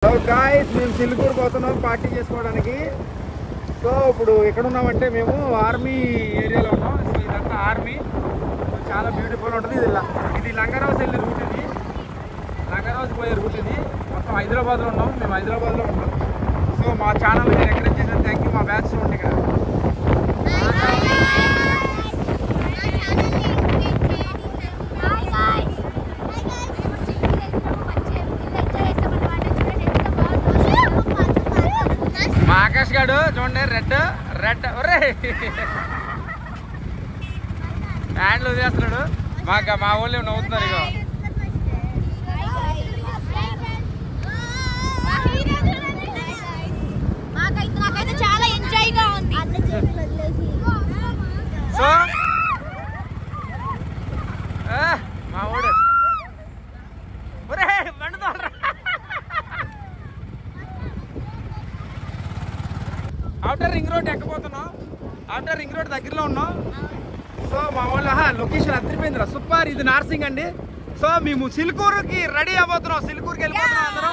So guys మేము సిల్కూరు పోతున్నాం party చేసుకోవడానికి సో ఇప్పుడు ఎక్కడ ఉన్నామంటే మేము ఆర్మీ ఏరియాలో ఉన్నాం సో ఇదంతా ఆర్మీ సో చాలా బ్యూటిఫుల్ ఉంటుంది ఇది ల- ఇది లంగరాజ్ వెళ్ళే రూట్ ఇది లంగరాజ్ పోయే రూట్ ఇది మొత్తం హైదరాబాద్లో ఉన్నాం మేము హైదరాబాద్లో ఉన్నాం సో మా ఛానల్ ఎంకరేజ్ చేసిన థ్యాంక్ యూ మా బ్యాచ్ చూడండి ఇక్కడ మా ఆకాష్ గాడు చూడండి రెడ్ రెడ్ ఒరే హ్యాండ్లు వదిలేస్తున్నాడు మాకు మా వాళ్ళు ఏమో నవ్వుతున్నారు ఇగో నాకైతే చాలా ఎంజాయ్ గా ఉంది సో ఆ, మా వాడు ఒరే మండుతోండ్రా. అవుటర్ రింగ్ రోడ్ ఎక్కబోతున్నాం అవుటర్ రింగ్ రోడ్ దగ్గరలో ఉన్నాం సో మా వాళ్ళు ఆహా, లొకేషన్ అదిరిపోయిందిరా సూపర్ ఇది నార్సింగ్ అండి సో మేము సిల్కూరుకి రెడీ అవబోతున్నాం సిల్కూరుకి వెళ్ళిపోతున్నాం అందరం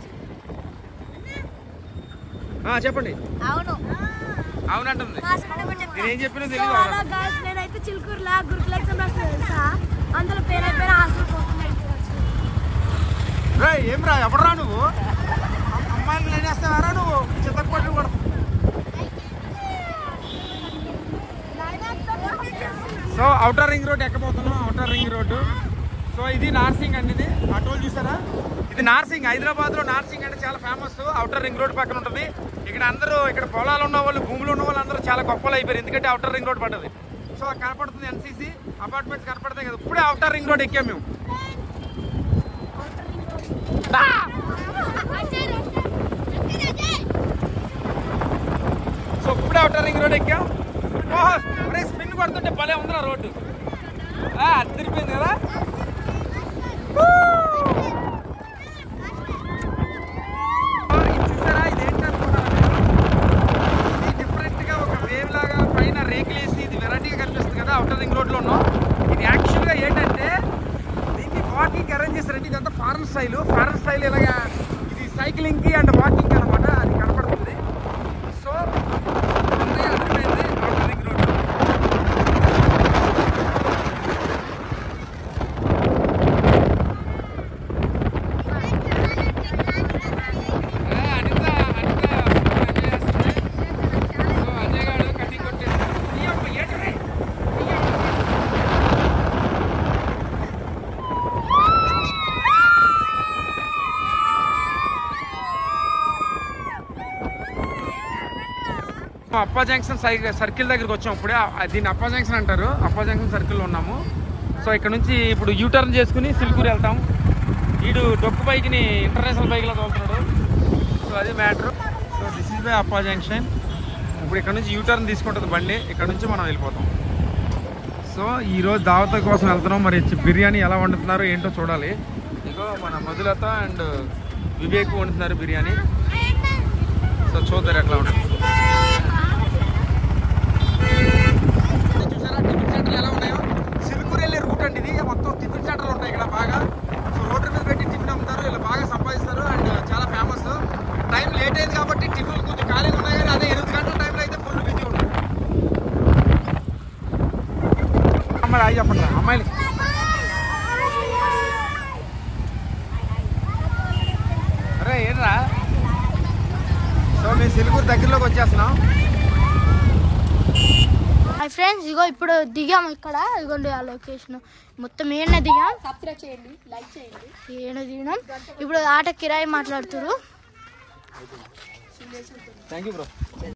ఆ, చెప్పండి అవును అవునంటుంది మా అసలు కూడా చెప్తా. నేనేం చెప్పినా సో తెలియదు అలా guys, నేనైతే చిలుకూరులా గురుకుల ఎగ్జామ్ రాసిన తెలుసా అందులో పేరు అయిపోయిన హాస్టల్ పోతున్నాయి రే ఏం రా ఎవడరా నువ్వు అమ్- అమ్మాయిలు నేనేస్తావారా నువ్వు చిత్తపట్టు కూడా సో అవుటర్ రింగ్ రోడ్ ఎక్కబోతున్నాం అవుటర్ రింగ్ రోడ్డు సో ఇది నార్సింగ్ అండి ఇది అటోల్ చూసారా ఇది నార్సింగ్ హైదరాబాద్ లో నార్సింగ్ అంటే చాలా ఫేమస్ అవుటర్ రింగ్ రోడ్ పక్కన ఉంటుంది ఇక్కడ అందరూ ఇక్కడ పొలాలు ఉన్న వాళ్ళు భూములు ఉన్న వాళ్ళు అందరూ చాలా గొప్పలు అయిపోయారు ఎందుకంటే అవుటర్ రింగ్ రోడ్ పడ్డది సో కనపడుతుంది ఎన్సీసీ అపార్ట్మెంట్స్ కనపడతాయి కదా ఇప్పుడే అవుటర్ రింగ్ రోడ్ ఎక్కాం మేము దా! సో ఇప్పుడే అవుటర్ రింగ్ రోడ్ ఎక్కాం ఓహో అరే స్పిన్ కొడుతుంటే భలే ఉందిరా రోడ్డు ఆ, అదిరిపోయింది కదా Woo! ఆ, ఇది చూసారా ఇది ఏంటి అనుకున్నారా మీరు? ఇది డిఫరెంట్ గా ఒక వేవ్ లాగా పైన రేకులు వేసి ఇది వెరైటీగా కనిపిస్తుంది కదా అవుటర్ రింగ్ రోడ్ లో ఉన్నాం ఇది యాక్చువల్ గా ఏంటంటే దీన్ని వాకింగ్ అరేంజ్ చేస్తారంటే ఇదంతా ఫారెన్ స్టైల్ ఫారెన్ స్టైల్ ఇలాగా ఇది సైక్లింగ్ కి అండ్ వాకింగ్ అనమాట అది కనపడుతుంది సో అన్నయ్య అర్థమైంది అవుటర్ రింగ్ రోడ్ ఆ, అనిత అనిత ఎంజాయ్ చేస్తుంది సో అజయ్ గారు కటింగ్ కొట్టేస్తాడు ఈ అమ్మ ఏంటి అప్పా జంక్షన్ సై సర్కిల్ దగ్గరికి వచ్చాం ఇప్పుడే ఆ- దీన్ని అప్పా జంక్షన్ అంటారు అప్పా జంక్షన్ సర్కిల్లో ఉన్నాము సో ఇక్కడ నుంచి ఇప్పుడు యూటర్న్ చేసుకుని సిల్కూరు వెళ్తాం వీడు డొక్కు బైక్ని ఇంటర్నేషనల్ బైక్లో తోలుతున్నాడు సో అది matter so this is by Appa junction ఇప్పుడు ఇక్కడ నుంచి యూటర్న్ తీసుకుంటుంది బండి ఇక్కడ నుంచి మనం వెళ్ళిపోతాం సో ఈ రోజు దావత కోసం వెళ్తున్నాం మరి చి- బిర్యానీ ఎలా వండుతున్నారో ఏంటో చూడాలి ఇగో మన మధులత అండ్ వివేక్ వండుతున్నారు బిర్యానీ సో చూద్దరు ఎట్లా ఉంటుంది చూసారా టిఫిన్ సెంటర్లు ఎలా ఉన్నాయో సిల్కూరు వెళ్ళే రూట్ అండి ఇది మొత్తం టిఫిన్ సెంటర్లు ఉంటాయి ఇక్కడ బాగా సో రోడ్డు మీద పెట్టి టిఫిన్ అమ్ముతారు వీళ్ళు బాగా సంపాదిస్తారు అండ్ చాలా ఫేమస్ టైం లేట్ అయింది కాబట్టి టిఫిన్ కొంచెం ఖాళీగా ఉన్నాయి కానీ అదే ఎనిమిది గంటల టైంలో అయితే ఫుల్ బిజీ ఉంటుంది అమ్మాయి అయ్యి చెప్పండి అమ్మాయిలు అరే ఏంట్రా సో మేము సిల్కూరు దగ్గరలోకి వచ్చేస్తున్నాం హాయ్ ఫ్రెండ్స్ ఇగో ఇప్పుడు దిగాము ఇక్కడ ఇగోండి ఆ లొకేషన్ మొత్తం ఏమైనా దిగాం సబ్స్క్రైబ్ చేయండి లైక్ చేయండి ఏమైనా దిగినాం ఇప్పుడు ఆట కిరాయి మాట్లాడుతురు థ్యాంక్ యూ బ్రో